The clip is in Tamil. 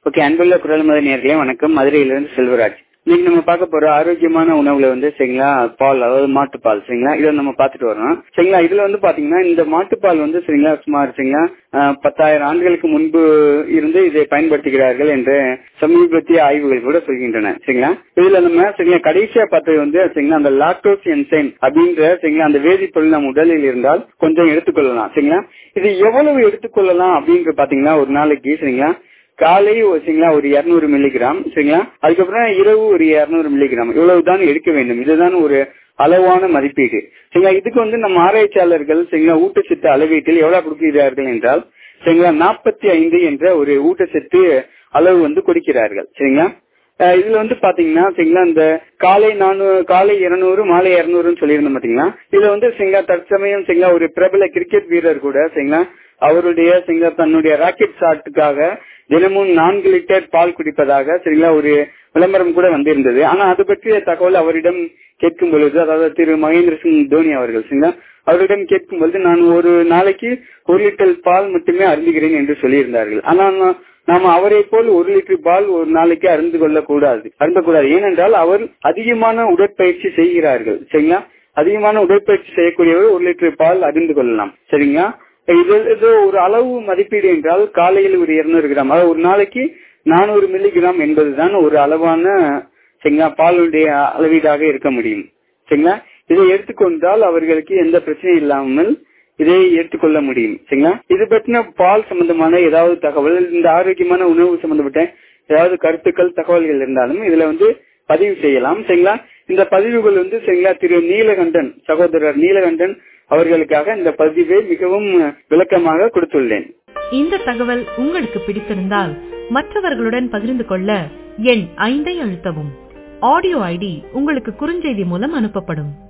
ஓகே அன்புள்ள குரல் மத நேர்களே வணக்கம் மதுரையிலிருந்து செல்வராஜ் இன்னைக்கு நம்ம பார்க்க போற ஆரோக்கியமான உணவுல வந்து சரிங்களா பால் அதாவது மாட்டுப்பால் சரிங்களா இதை நம்ம பார்த்துட்டு வரோம் சரிங்களா இதுல வந்து பாத்தீங்கன்னா இந்த மாட்டுப்பால் வந்து சரிங்களா சுமார் சரிங்களா அஹ், பத்தாயிரம் ஆண்டுகளுக்கு முன்பு இருந்து இதை பயன்படுத்துகிறார்கள் என்ற சமீபத்திய ஆய்வுகள் கூட சொல்கின்றன சரிங்களா இதுல நம்ம சரிங்களா கடைசியா பார்த்தது வந்து சரிங்களா அந்த லாக்டோஸ் என்சைம் அப்படின்ற சரிங்களா அந்த வேதிப்பொருள் நம்ம உடலில் இருந்தால் கொஞ்சம் எடுத்துக்கொள்ளலாம் சரிங்களா இது எவ்வளவு எடுத்துக்கொள்ளலாம் அப்படின்ற பாத்தீங்கன்னா ஒரு நாளைக்கு சரிங்களா காலை ஒரு சரிங்களா ஒரு இருநூறு மில்லிகிராம் சரிங்களா அதுக்கப்புறம் இரவு ஒரு இருநூறு மில்லிகிராம் இவ்வளவுதான் எடுக்க வேண்டும் இதுதான் ஒரு அளவான மதிப்பீடு சரிங்களா இதுக்கு வந்து நம்ம ஆராய்ச்சியாளர்கள் சரிங்களா ஊட்டச்சத்து அளவீட்டில் எவ்வளவு கொடுக்கிறார்கள் என்றால் சரிங்களா நாற்பத்தி ஐந்து என்ற ஒரு ஊட்டச்சத்து அளவு வந்து கொடுக்கிறார்கள் சரிங்களா அஹ் இதுல வந்து பாத்தீங்கன்னா சரிங்களா இந்த காலை நானூறு காலை இருநூறு மாலை இருநூறுன்னு சொல்லியிருந்தோம் பாத்தீங்களா இதுல வந்து சரிங்களா தற்சமயம் சரிங்களா ஒரு பிரபல கிரிக்கெட் வீரர் கூட சரிங்களா அவருடைய சரிங்களா தன்னுடைய ராக்கெட் ஷாட்டுக்காக தினமும் நான்கு லிட்டர் பால் குடிப்பதாக சரிங்களா ஒரு விளம்பரம் கூட வந்திருந்தது ஆனா அது பற்றிய தகவல் அவரிடம் கேட்கும் பொழுது அதாவது திரு மகேந்திர சிங் தோனி அவர்கள் சரிங்களா அவரிடம் கேட்கும் பொழுது நான் ஒரு நாளைக்கு ஒரு லிட்டர் பால் மட்டுமே அருந்துகிறேன் என்று சொல்லியிருந்தார்கள் ஆனா நான் நாம அவரை போல் ஒரு லிட்டர் பால் ஒரு நாளைக்கு அருந்து கொள்ள கூடாது அருந்தக்கூடாது ஏனென்றால் அவர் அதிகமான உடற்பயிற்சி செய்கிறார்கள் சரிங்களா அதிகமான உடற்பயிற்சி செய்யக்கூடியவர் ஒரு லிட்டர் பால் அறிந்து கொள்ளலாம் சரிங்களா இது இது ஒரு அளவு மதிப்பீடு என்றால் காலையில் ஒரு இருநூறு கிராம் அதாவது ஒரு நாளைக்கு நானூறு மில்லிகிராம் என்பதுதான் ஒரு அளவான சரிங்களா பாலுடைய அளவீடாக இருக்க முடியும் சரிங்களா இதை எடுத்துக்கொண்டால் அவர்களுக்கு எந்த பிரச்சனையும் இல்லாமல் இதை எடுத்துக்கொள்ள முடியும் சரிங்களா இது பற்றின பால் சம்பந்தமான ஏதாவது தகவல் இந்த ஆரோக்கியமான உணவு சம்பந்தப்பட்ட ஏதாவது கருத்துக்கள் தகவல்கள் இருந்தாலும் இதுல வந்து பதிவு செய்யலாம் சரிங்களா இந்த பதிவுகள் வந்து சரிங்களா திரு நீலகண்டன் சகோதரர் நீலகண்டன் அவர்களுக்காக இந்த பதிவை மிகவும் விளக்கமாக கொடுத்துள்ளேன் இந்த தகவல் உங்களுக்கு பிடித்திருந்தால் மற்றவர்களுடன் பகிர்ந்து கொள்ள எண் ஐந்தை அழுத்தவும் ஆடியோ ஐடி உங்களுக்கு குறுஞ்செய்தி மூலம் அனுப்பப்படும்